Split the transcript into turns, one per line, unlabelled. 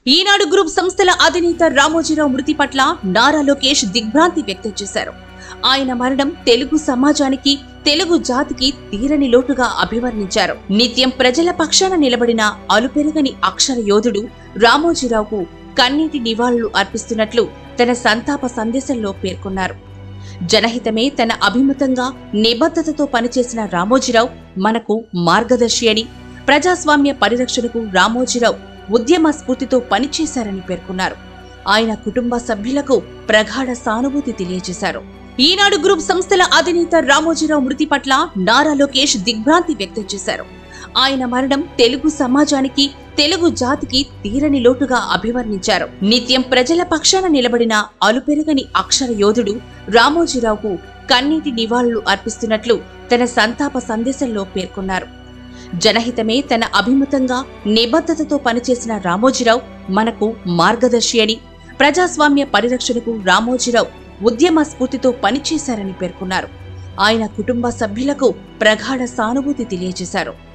ఈనాడు group సంస్థల అధినేత రామోజీరావు మృతి పట్ల నారా లోకేష్ దిగ్భ్రాంతి వ్యక్తం చేశారు ఆయన మరణం తెలుగు సమాజానికి తెలుగు జాతికి తీరని లోటుగా అభివర్ణించారు నిత్యం ప్రజల పక్షాన నిలబడిన అలుపెరగని అక్షర యోధుడు రామోజీరావుకు కన్నీటి నివాళులు అర్పిస్తున్నట్లు తన సంతాప సందేశంలో పేర్కొన్నారు జనహితమే తన అభిమతంగా నిబద్ధతతో పనిచేసిన రామోజీరావు మనకు మార్గదర్శి అని ప్రజాస్వామ్య పరిరక్షణకు రామోజీరావు ఉద్యమ స్ఫూర్తితో పనిచేశారని పేర్కొన్నారు ఆయన కుటుంబ సభ్యులకు ప్రగాఢ సానుభూతి తెలియజేశారు ఈనాడు గ్రూప్ సంస్థల అధినేత రామోజీరావు మృతి పట్ల నారా లోకేష్ దిగ్భ్రాంతి వ్యక్తం చేశారు ఆయన మరణం తెలుగు సమాజానికి తెలుగు జాతికి తీరని లోటుగా అభివర్ణించారు నిత్యం ప్రజల పక్షాన నిలబడిన అలుపెరగని అక్షర యోధుడు రామోజీరావుకు కన్నీటి నివాళులు అర్పిస్తున్నట్లు తన సంతాప సందేశంలో పేర్కొన్నారు జనహితమే తన అభిమతంగా నిబద్ధతతో పనిచేసిన రామోజీరావు మనకు మార్గదర్శి అని ప్రజాస్వామ్య పరిరక్షణకు రామోజీరావు ఉద్యమ స్ఫూర్తితో పనిచేశారని పేర్కొన్నారు ఆయన కుటుంబ సభ్యులకు ప్రగాఢ సానుభూతి తెలియజేశారు